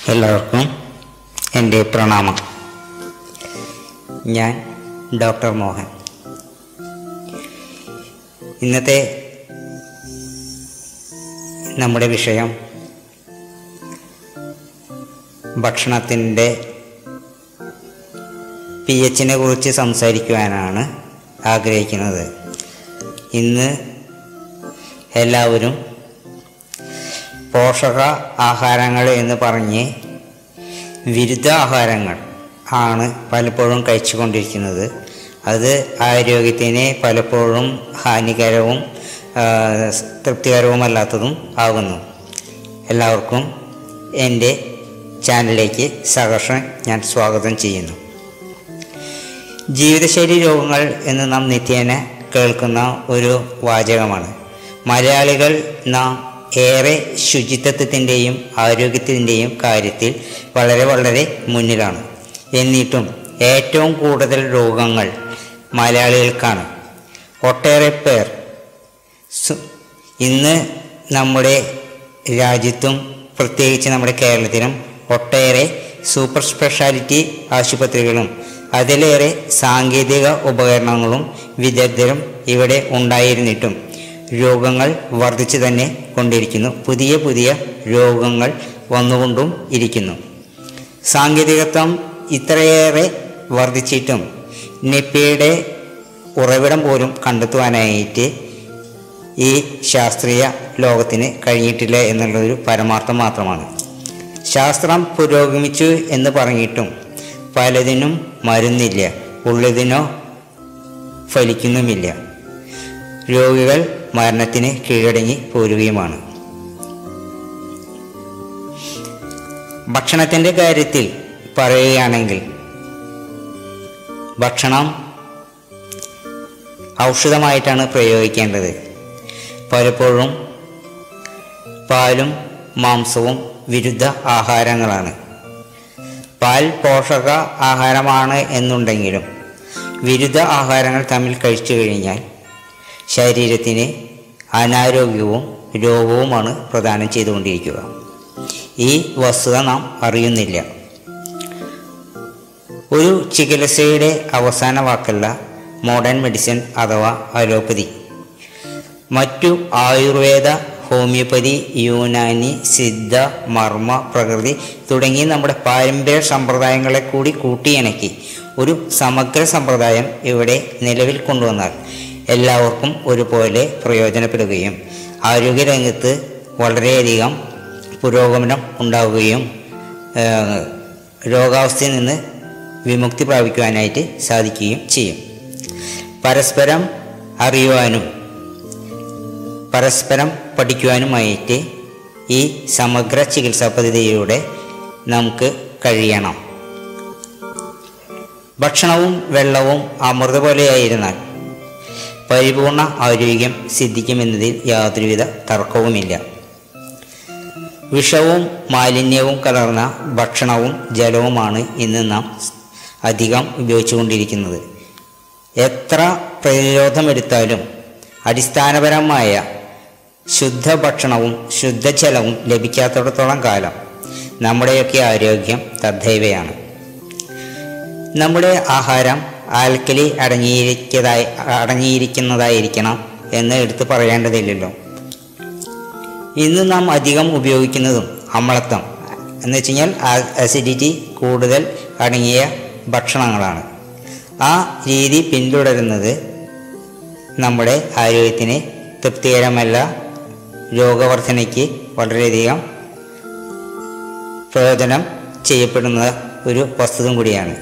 എല്ലാവർക്കും എൻ്റെ പ്രണാമം ഞാൻ ഡോക്ടർ മോഹൻ ഇന്നത്തെ നമ്മുടെ വിഷയം ഭക്ഷണത്തിൻ്റെ പി എച്ചിനെ കുറിച്ച് സംസാരിക്കുവാനാണ് ആഗ്രഹിക്കുന്നത് ഇന്ന് എല്ലാവരും പോഷക ആഹാരങ്ങൾ എന്ന് പറഞ്ഞ് വിരുദ്ധ ആഹാരങ്ങൾ ആണ് പലപ്പോഴും കഴിച്ചുകൊണ്ടിരിക്കുന്നത് അത് ആരോഗ്യത്തിന് പലപ്പോഴും ഹാനികരവും ആ, തൃപ്തികരവുമല്ലാത്തതും ആകുന്നു എല്ലാവർക്കും എൻ്റെ ചാനലിലേക്ക് സഹർഷം ഞാൻ സ്വാഗതം ചെയ്യുന്നു ജീവിതശൈലി രോഗങ്ങൾ എന്ന് നാം നിത്യേന കേൾക്കുന്ന ഒരു വാചകമാണ് മലയാളികൾ നാം ഏറെ ശുചിത്വത്തിൻ്റെയും ആരോഗ്യത്തിൻ്റെയും കാര്യത്തിൽ വളരെ വളരെ മുന്നിലാണ് എന്നിട്ടും ഏറ്റവും കൂടുതൽ രോഗങ്ങൾ മലയാളികൾക്കാണ് ഒട്ടേറെ പേർ സു- ഇന്ന് നമ്മുടെ രാജ്യത്തും പ്രത്യേകിച്ച് നമ്മുടെ കേരളത്തിലും ഒട്ടേറെ സൂപ്പർ സ്പെഷ്യാലിറ്റി ആശുപത്രികളും അതിലേറെ സാങ്കേതിക ഉപകരണങ്ങളും വിദഗ്ധരും ഇവിടെ ഉണ്ടായിരുന്നിട്ടും രോഗങ്ങൾ വർദ്ധിച്ചു തന്നെ കൊണ്ടിരിക്കുന്നു പുതിയ പുതിയ രോഗങ്ങൾ വന്നുകൊണ്ടും ഇരിക്കുന്നു സാങ്കേതികത്വം ഇത്രയേറെ വർദ്ധിച്ചിട്ടും നിപ്പയുടെ ഉറവിടം പോലും കണ്ടെത്തുവാനായിട്ട് ഈ ശാസ്ത്രീയ ലോകത്തിന് കഴിഞ്ഞിട്ടില്ല എന്നുള്ളൊരു പരമാർത്ഥം മാത്രമാണ് ശാസ്ത്രം പുരോഗമിച്ചു എന്ന് പറഞ്ഞിട്ടും പലതിനും മരുന്നില്ല ഉള്ളതിനോ ഫലിക്കുന്നുമില്ല രോഗികൾ മരണത്തിന് കീഴടങ്ങി പോരുകയുമാണ് ഭക്ഷണത്തിൻ്റെ കാര്യത്തിൽ പറയുകയാണെങ്കിൽ ഭക്ഷണം ഔഷധമായിട്ടാണ് പ്രയോഗിക്കേണ്ടത് പലപ്പോഴും പാലും മാംസവും വിരുദ്ധ ആഹാരങ്ങളാണ് പാൽ പോഷക ആഹാരമാണ് എന്നുണ്ടെങ്കിലും വിരുദ്ധ ആഹാരങ്ങൾ തമ്മിൽ കഴിച്ചു കഴിഞ്ഞാൽ ശരീരത്തിന് അനാരോഗ്യവും രോഗവുമാണ് പ്രദാനം ചെയ്തുകൊണ്ടിരിക്കുക ഈ വസ്തുത നാം അറിയുന്നില്ല ഒരു ചികിത്സയുടെ അവസാന വാക്കല്ല മോഡേൺ മെഡിസിൻ അഥവാ അലോപ്പതി മറ്റു ആയുർവേദ ഹോമിയോപ്പതി യൂനാനി സിദ്ധ മർമ്മ പ്രകൃതി തുടങ്ങി നമ്മുടെ പാരമ്പര്യ സമ്പ്രദായങ്ങളെ കൂടി കൂട്ടിയിണക്കി ഒരു സമഗ്ര സമ്പ്രദായം ഇവിടെ നിലവിൽ കൊണ്ടുവന്നാൽ എല്ലാവർക്കും ഒരുപോലെ പ്രയോജനപ്പെടുകയും ആരോഗ്യരംഗത്ത് വളരെയധികം പുരോഗമനം ഉണ്ടാവുകയും ഏഹ്, രോഗാവസ്ഥയിൽ നിന്ന് വിമുക്തി പ്രാപിക്കുവാനായിട്ട് സാധിക്കുകയും ചെയ്യും പരസ്പരം അറിയുവാനും പരസ്പരം പഠിക്കുവാനുമായിട്ട് ഈ സമഗ്ര ചികിത്സാ പദ്ധതിയിലൂടെ നമുക്ക് കഴിയണം ഭക്ഷണവും വെള്ളവും അമൃത പോലെയായിരുന്നാൽ പരിപൂർണ ആരോഗ്യം സിദ്ധിക്കുമെന്നതിൽ യാതൊരുവിധ തർക്കവുമില്ല വിഷവും മാലിന്യവും കലർന്ന ഭക്ഷണവും ജലവുമാണ് ഇന്ന് നാം അധികം ഉപയോഗിച്ചുകൊണ്ടിരിക്കുന്നത് എത്ര പ്രതിരോധമെടുത്താലും അടിസ്ഥാനപരമായ ശുദ്ധ ഭക്ഷണവും ശുദ്ധജലവും ലഭിക്കാത്തിടത്തോളം കാലം നമ്മുടെയൊക്കെ ആരോഗ്യം തദ്ദൈവയാണ് നമ്മുടെ ആഹാരം ആൽക്കലി അടങ്ങിയിരിക്കതായി അടങ്ങിയിരിക്കുന്നതായിരിക്കണം എന്ന് എടുത്തു പറയേണ്ടതില്ലല്ലോ ഇന്ന് നാം അധികം ഉപയോഗിക്കുന്നതും അമ്ലത്വം എന്ന് വെച്ച് കഴിഞ്ഞാൽ അസിഡിറ്റി കൂടുതൽ അടങ്ങിയ ഭക്ഷണങ്ങളാണ് ആ രീതി പിന്തുടരുന്നത് നമ്മുടെ ആരോഗ്യത്തിന് തൃപ്തികരമല്ല രോഗവർദ്ധനയ്ക്ക് വളരെയധികം പ്രയോജനം ചെയ്യപ്പെടുന്ന ഒരു വസ്തുതയും കൂടിയാണ്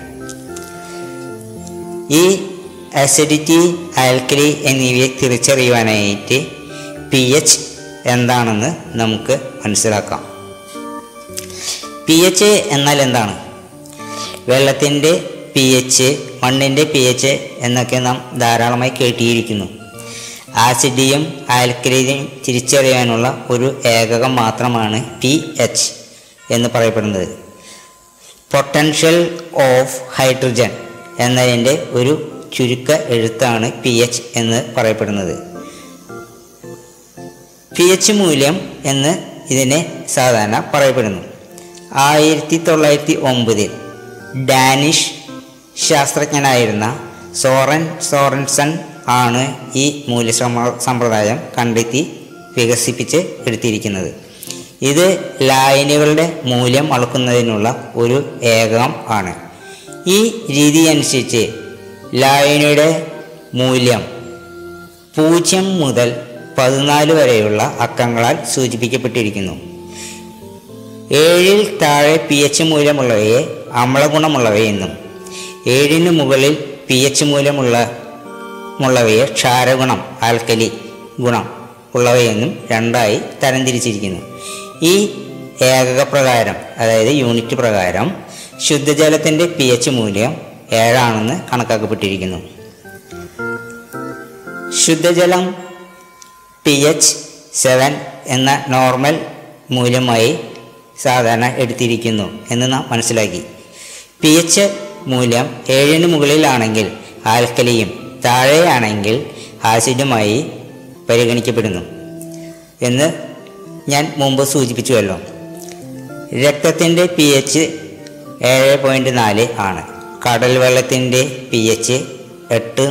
ഈ അസിഡിറ്റി ആൽക്കലി എന്നിവയെ തിരിച്ചറിയുവാനായിട്ട് പി എച്ച് എന്താണെന്ന് നമുക്ക് മനസ്സിലാക്കാം പി എച്ച് എന്നാൽ എന്താണ് വെള്ളത്തിൻ്റെ പി എച്ച് മണ്ണിൻ്റെ പി എച്ച് എന്നൊക്കെ നാം ധാരാളമായി കേട്ടിയിരിക്കുന്നു ആസിഡിയും ആൽക്കലിയും തിരിച്ചറിയാനുള്ള ഒരു ഏകകം മാത്രമാണ് പി എച്ച് എന്ന് പറയപ്പെടുന്നത് പൊട്ടൻഷ്യൽ ഓഫ് ഹൈഡ്രജൻ എന്നതിൻ്റെ ഒരു ചുരുക്ക എഴുത്താണ് പി എച്ച് എന്ന് പറയപ്പെടുന്നത് പി എച്ച് മൂല്യം എന്ന് ഇതിനെ സാധാരണ പറയപ്പെടുന്നു ആയിരത്തി തൊള്ളായിരത്തി ഒമ്പതിൽ ഡാനിഷ് ശാസ്ത്രജ്ഞനായിരുന്ന സോറൻ സോറൻസൺ ആണ് ഈ മൂല്യസമ സമ്പ്രദായം കണ്ടെത്തി വികസിപ്പിച്ച് എടുത്തിരിക്കുന്നത് ഇത് ലായനികളുടെ മൂല്യം അളക്കുന്നതിനുള്ള ഒരു ഏകം ആണ് ഈ രീതി അനുസരിച്ച് ലായനിയുടെ മൂല്യം പൂജ്യം മുതൽ പതിനാല് വരെയുള്ള അക്കങ്ങളാൽ സൂചിപ്പിക്കപ്പെട്ടിരിക്കുന്നു ഏഴിൽ താഴെ പി എച്ച് മൂല്യമുള്ളവയെ അമ്ലഗുണമുള്ളവയെന്നും ഏഴിന് മുകളിൽ പി എച്ച് മൂല്യമുള്ള മുള്ളവയെ ക്ഷാരഗുണം ആൽക്കലി ഗുണം ഉള്ളവയെന്നും രണ്ടായി തരംതിരിച്ചിരിക്കുന്നു ഈ ഏകക പ്രകാരം അതായത് യൂണിറ്റ് പ്രകാരം ശുദ്ധജലത്തിൻ്റെ പി എച്ച് മൂല്യം ഏഴാണെന്ന് കണക്കാക്കപ്പെട്ടിരിക്കുന്നു ശുദ്ധജലം പി എച്ച് സെവൻ എന്ന നോർമൽ മൂല്യമായി സാധാരണ എടുത്തിരിക്കുന്നു എന്ന് നാം മനസ്സിലാക്കി പി എച്ച് മൂല്യം ഏഴിന് മുകളിലാണെങ്കിൽ ആൽക്കലിയും താഴെയാണെങ്കിൽ ആസിഡുമായി പരിഗണിക്കപ്പെടുന്നു എന്ന് ഞാൻ മുമ്പ് സൂചിപ്പിച്ചുവല്ലോ രക്തത്തിൻ്റെ പി എച്ച് ഏഴ് പോയിൻറ്റ് നാല് ആണ് കടൽ വെള്ളത്തിൻ്റെ പി എച്ച് എട്ടും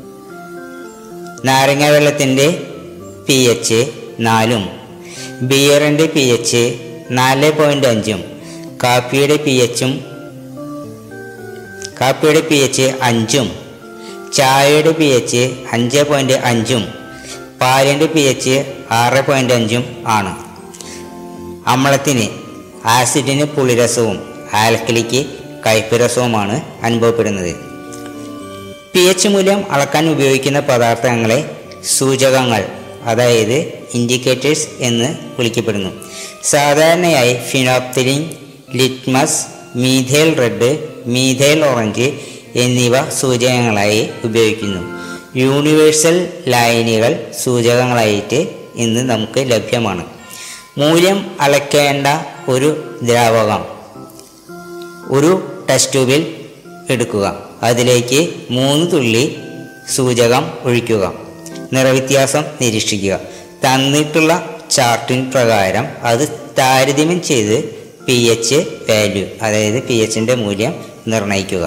നാരങ്ങ വെള്ളത്തിൻ്റെ പി എച്ച് നാലും ബിയറിൻ്റെ പി എച്ച് നാല് പോയിൻ്റ് അഞ്ചും കാപ്പിയുടെ പി എച്ചും കാപ്പിയുടെ പി എച്ച് അഞ്ചും ചായയുടെ പി എച്ച് അഞ്ച് പോയിൻറ്റ് അഞ്ചും പാലിൻ്റെ പി എച്ച് ആറ് പോയിൻ്റ് അഞ്ചും ആണ് അമ്ലത്തിന് ആസിഡിന് പുളിരസവും ആൽക്കലിക്ക് കയ്പ് രസവുമാണ് അനുഭവപ്പെടുന്നത് പി എച്ച് മൂല്യം അളക്കാൻ ഉപയോഗിക്കുന്ന പദാർത്ഥങ്ങളെ സൂചകങ്ങൾ അതായത് ഇൻഡിക്കേറ്റേഴ്സ് എന്ന് വിളിക്കപ്പെടുന്നു സാധാരണയായി phenolphthalein litmus methyl red methyl orange എന്നിവ സൂചകങ്ങളായി ഉപയോഗിക്കുന്നു യൂണിവേഴ്സൽ ലൈനുകൾ സൂചകങ്ങളായിട്ട് ഇന്ന് നമുക്ക് ലഭ്യമാണ് മൂല്യം അളക്കേണ്ട ഒരു ദ്രാവകം ഒരു ടെസ്റ്റ് ട്യൂബിൽ എടുക്കുക അതിലേക്ക് മൂന്ന് തുള്ളി സൂചകം ഒഴിക്കുക നിറവ്യത്യാസം നിരീക്ഷിക്കുക തന്നിട്ടുള്ള ചാർട്ടിൻ പ്രകാരം അത് താരതമ്യം ചെയ്ത് പി എച്ച് വാല്യൂ അതായത് പി എച്ചിൻ്റെ മൂല്യം നിർണ്ണയിക്കുക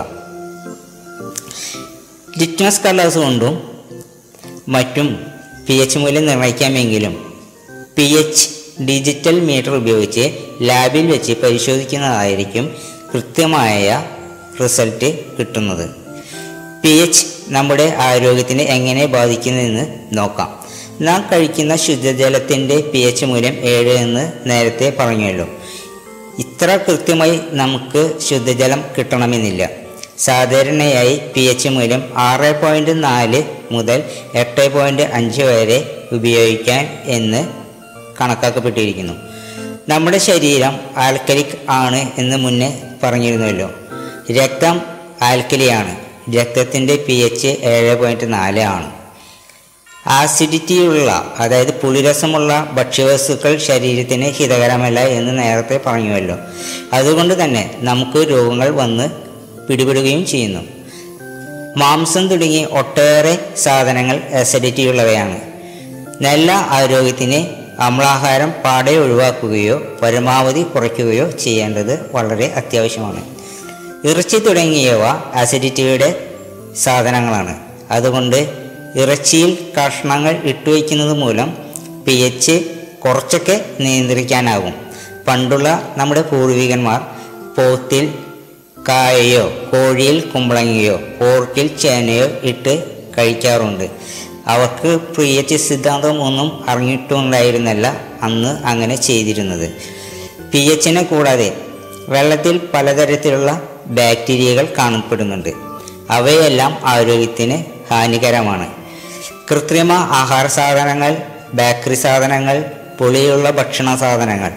ലിറ്റ്മസ് കളേഴ്സ് കൊണ്ടും മറ്റും പി എച്ച് മൂല്യം നിർണ്ണയിക്കാമെങ്കിലും പി എച്ച് ഡിജിറ്റൽ മീറ്റർ ഉപയോഗിച്ച് ലാബിൽ വെച്ച് പരിശോധിക്കുന്നതായിരിക്കും കൃത്യമായ റിസൾട്ട് കിട്ടുന്നത് പി എച്ച് നമ്മുടെ ആരോഗ്യത്തിന് എങ്ങനെ ബാധിക്കുന്നുവെന്ന് നോക്കാം നാം കഴിക്കുന്ന ശുദ്ധജലത്തിൻ്റെ പി എച്ച് മൂല്യം ഏഴ് എന്ന് നേരത്തെ പറഞ്ഞല്ലോ ഇത്ര കൃത്യമായി നമുക്ക് ശുദ്ധജലം കിട്ടണമെന്നില്ല സാധാരണയായി പി എച്ച് മൂല്യം ആറ് പോയിൻറ്റ് നാല് മുതൽ എട്ട് പോയിൻറ്റ് അഞ്ച് വരെ ഉപയോഗിക്കാൻ എന്ന് കണക്കാക്കപ്പെട്ടിരിക്കുന്നു നമ്മുടെ ശരീരം ആൽക്കലിക് ആണ് എന്ന് മുന്നേ പറഞ്ഞിരുന്നല്ലോ രക്തം ആൽക്കലിയാണ് രക്തത്തിൻ്റെ പി എച്ച് ഏഴ് പോയിൻറ്റ് നാല് ആണ് ആസിഡിറ്റിയുള്ള അതായത് പുളിരസമുള്ള ഭക്ഷ്യവസ്തുക്കൾ ശരീരത്തിന് ഹിതകരമല്ല എന്ന് നേരത്തെ പറഞ്ഞുവല്ലോ അതുകൊണ്ട് തന്നെ നമുക്ക് രോഗങ്ങൾ വന്ന് പിടിപെടുകയും ചെയ്യുന്നു മാംസം തുടങ്ങി ഒട്ടേറെ സാധനങ്ങൾ അസിഡിറ്റിയുള്ളവയാണ് നല്ല ആരോഗ്യത്തിന് അമ്ലാഹാരം പാടെ ഒഴിവാക്കുകയോ പരമാവധി കുറയ്ക്കുകയോ ചെയ്യേണ്ടത് വളരെ അത്യാവശ്യമാണ് ഇറച്ചി തുടങ്ങിയവ അസിഡിറ്റിയുടെ സാധനങ്ങളാണ് അതുകൊണ്ട് ഇറച്ചിയിൽ കഷ്ണങ്ങൾ ഇട്ടുവയ്ക്കുന്നത് മൂലം പി എച്ച് കുറച്ചൊക്കെ നിയന്ത്രിക്കാനാകും പണ്ടുള്ള നമ്മുടെ പൂർവികന്മാർ പോത്തിൽ കായയോ കോഴിയിൽ കുമ്പളങ്ങയോ പോർക്കിൽ ചേനയോ ഇട്ട് കഴിക്കാറുണ്ട് അവർക്ക് പി എച്ച് സിദ്ധാന്തം ഒന്നും അറിഞ്ഞിട്ടുണ്ടായിരുന്നല്ല അന്ന് അങ്ങനെ ചെയ്തിരുന്നത് പി എച്ചിനെ കൂടാതെ വെള്ളത്തിൽ പലതരത്തിലുള്ള ബാക്ടീരിയകൾ കാണപ്പെടുന്നുണ്ട് അവയെല്ലാം ആരോഗ്യത്തിന് ഹാനികരമാണ് കൃത്രിമ ആഹാര സാധനങ്ങൾ ബേക്കറി സാധനങ്ങൾ പുളിയുള്ള ഭക്ഷണ സാധനങ്ങൾ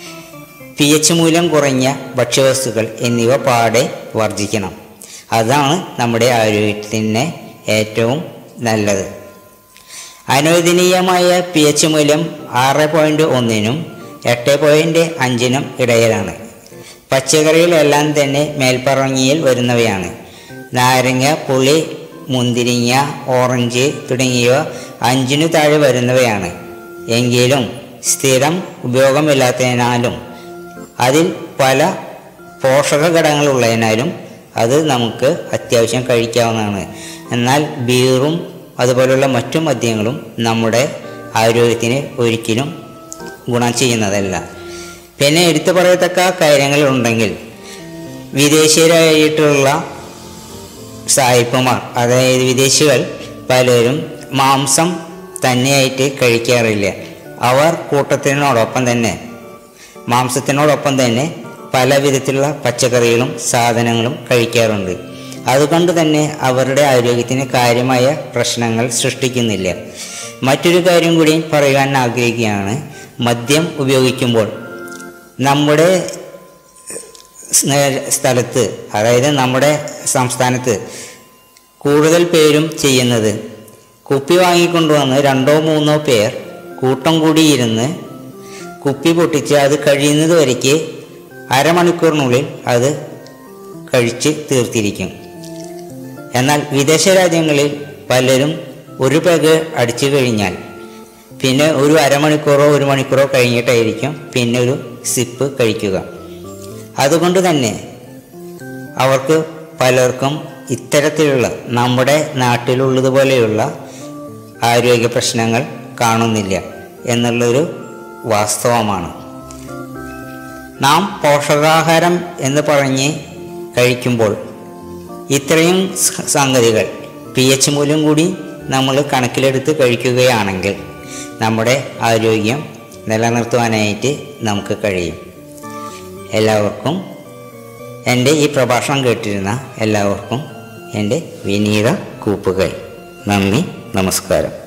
പി എച്ച് മൂല്യം കുറഞ്ഞ ഭക്ഷ്യവസ്തുക്കൾ എന്നിവ പാടെ വർജിക്കണം അതാണ് നമ്മുടെ ആരോഗ്യത്തിന് ഏറ്റവും നല്ലത് അനുവദനീയമായ പി എച്ച് മൂല്യം ആറ് പോയിൻറ്റ് ഒന്നിനും എട്ട് പോയിൻറ്റ് അഞ്ചിനും ഇടയിലാണ് പച്ചക്കറികളെല്ലാം തന്നെ മേൽപ്പറങ്ങിയിൽ വരുന്നവയാണ് നാരങ്ങ പുളി മുന്തിരിങ്ങ ഓറഞ്ച് തുടങ്ങിയവ അഞ്ചിനു താഴെ വരുന്നവയാണ് എങ്കിലും സ്ഥിരം ഉപയോഗമില്ലാത്തതിനാലും അതിൽ പല പോഷക ഘടകങ്ങളുള്ളതിനാലും അത് നമുക്ക് അത്യാവശ്യം കഴിക്കാവുന്നതാണ് എന്നാൽ ബീറും അതുപോലുള്ള മറ്റു മദ്യങ്ങളും നമ്മുടെ ആരോഗ്യത്തിന് ഒരിക്കലും ഗുണം ചെയ്യുന്നതല്ല പിന്നെ എടുത്തു പറയത്തക്ക കാര്യങ്ങളുണ്ടെങ്കിൽ വിദേശീയരായിട്ടുള്ള സായിപ്പുമാർ അതായത് വിദേശികൾ പലരും മാംസം തന്നെയായിട്ട് കഴിക്കാറില്ല അവർ കൂട്ടത്തിനോടൊപ്പം തന്നെ മാംസത്തിനോടൊപ്പം തന്നെ പല വിധത്തിലുള്ള പച്ചക്കറികളും സാധനങ്ങളും കഴിക്കാറുണ്ട് അതുകൊണ്ട് തന്നെ അവരുടെ ആരോഗ്യത്തിന് കാര്യമായ പ്രശ്നങ്ങൾ സൃഷ്ടിക്കുന്നില്ല മറ്റൊരു കാര്യം കൂടി പറയുവാൻ ആഗ്രഹിക്കുകയാണ് മദ്യം ഉപയോഗിക്കുമ്പോൾ നമ്മുടെ സ്നേ- സ്ഥലത്ത് അതായത് നമ്മുടെ സംസ്ഥാനത്ത് കൂടുതൽ പേരും ചെയ്യുന്നത് കുപ്പി വാങ്ങിക്കൊണ്ടുവന്ന് രണ്ടോ മൂന്നോ പേർ കൂട്ടം കൂടിയിരുന്ന് കുപ്പി പൊട്ടിച്ച് അത് കഴിയുന്നത് വരയ്ക്ക് അരമണിക്കൂറിനുള്ളിൽ അത് കഴിച്ച് തീർത്തിരിക്കും എന്നാൽ വിദേശ രാജ്യങ്ങളിൽ പലരും ഒരു പെഗ് അടിച്ചു കഴിഞ്ഞാൽ പിന്നെ ഒരു അരമണിക്കൂറോ ഒരു മണിക്കൂറോ കഴിഞ്ഞിട്ടായിരിക്കും പിന്നെ ഒരു സിപ്പ് കഴിക്കുക അതുകൊണ്ട് തന്നെ അവർക്ക് പലർക്കും ഇത്തരത്തിലുള്ള നമ്മുടെ നാട്ടിലുള്ളതുപോലെയുള്ള ആരോഗ്യ പ്രശ്നങ്ങൾ കാണുന്നില്ല എന്നുള്ളൊരു വാസ്തവമാണ് നാം പോഷകാഹാരം എന്ന് പറഞ്ഞ് കഴിക്കുമ്പോൾ ഇത്രയും സ- സംഗതികൾ പി എച്ച് മൂല്യം കൂടി നമ്മൾ കണക്കിലെടുത്ത് കഴിക്കുകയാണെങ്കിൽ നമ്മുടെ ആരോഗ്യം നിലനിർത്തുവാനായിട്ട് നമുക്ക് കഴിയും എല്ലാവർക്കും എൻ്റെ ഈ പ്രഭാഷണം കേട്ടിരുന്ന എല്ലാവർക്കും എൻ്റെ വിനീത കൂപ്പുകൈ നന്ദി നമസ്കാരം